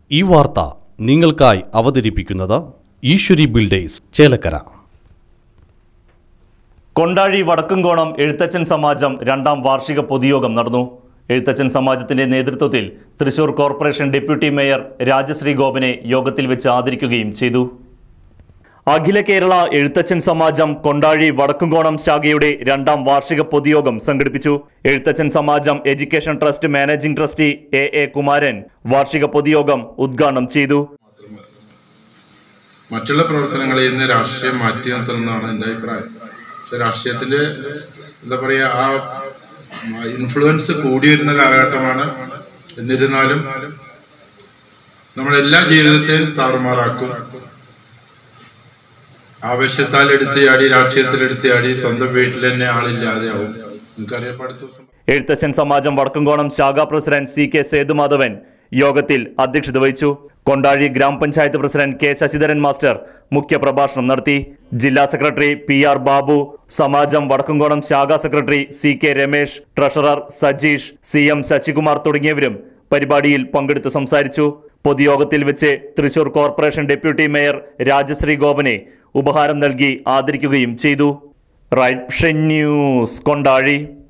ഈ വാർത്ത നിങ്ങൾക്കായി അവതരിപ്പിക്കുന്നത് ഈശ്വരി ബിൽഡേഴ്സ് ചേലക്കര കൊണ്ടാഴി വടക്കുംകോണം എഴുത്തച്ഛൻ സമാജം രണ്ടാം വാർഷിക പൊതുയോഗം നടന്നു എഴുത്തച്ഛൻ സമാജത്തിന്റെ നേതൃത്വത്തിൽ Thrissur corporation deputy mayor Rajasree ഗോപനെ യോഗത്തിൽ വെച്ച് ആദരിക്കുകയും ചെയ്തു അഖില കേരള എഴുത്തച്ഛൻ സമാജം കൊണ്ടാഴി വടക്കുംകോണം ശാഖയുടെ രണ്ടാം വാർഷിക പൊതുയോഗം സംഘടിപ്പിച്ചു Ezhuthachan Samajam education trust managing trustee A A Kumaran വാർഷിക പൊതുയോഗം ഉദ്ഘാടനം ചെയ്തു മറ്റുള്ള പ്രവർത്തനങ്ങളിൽ നിന്ന് രാഷ്ട്രീയം മാറ്റി നിർത്തണമെന്നാണ് എൻ്റെ അഭിപ്രായം പക്ഷെ രാഷ്ട്രീയത്തിന്റെ എന്താ പറയുക ആ ഇൻഫ്ലുവൻസ് കൂടി വരുന്ന കാലഘട്ടമാണ് എന്നിരുന്നാലും നമ്മളെല്ലാ ജീവിതത്തെയും താറുമാറാക്കും ആവശ്യത്താൽ എടുത്ത് ചാടി രാഷ്ട്രീയത്തിൽ എടുത്ത് ചാടി സ്വന്തം വീട്ടിൽ തന്നെ ആളില്ലാതെ ആവും നിങ്ങൾക്കറിയാം അടുത്ത ദിവസം എഴുത്തച്ഛൻ സമാജം വടക്കുംകോണം ശാഖാ പ്രസിഡന്റ് സി കെ സേതുമാധവൻ യോഗത്തിൽ അധ്യക്ഷത വഹിച്ചു കൊണ്ടാഴി ഗ്രാമപഞ്ചായത്ത് പ്രസിഡന്റ് കെ ശശിധരൻ മാസ്റ്റർ മുഖ്യപ്രഭാഷണം നടത്തി ജില്ലാ secretary P R Babu Samajam Vadakkumkonam ശാഖാ secretary C K Ramesh treasurer Sajeesh C M Sasikumar തുടങ്ങിയവരും പരിപാടിയിൽ പങ്കെടുത്ത് സംസാരിച്ചു പൊതുയോഗത്തിൽ വെച്ച് Thrissur corporation deputy mayor Rajasree ഗോപനെ ഉപഹാരം നൽകി ആദരിക്കുകയും ചെയ്തു റൈറ്റ് ന്യൂസ് കൊണ്ടാഴി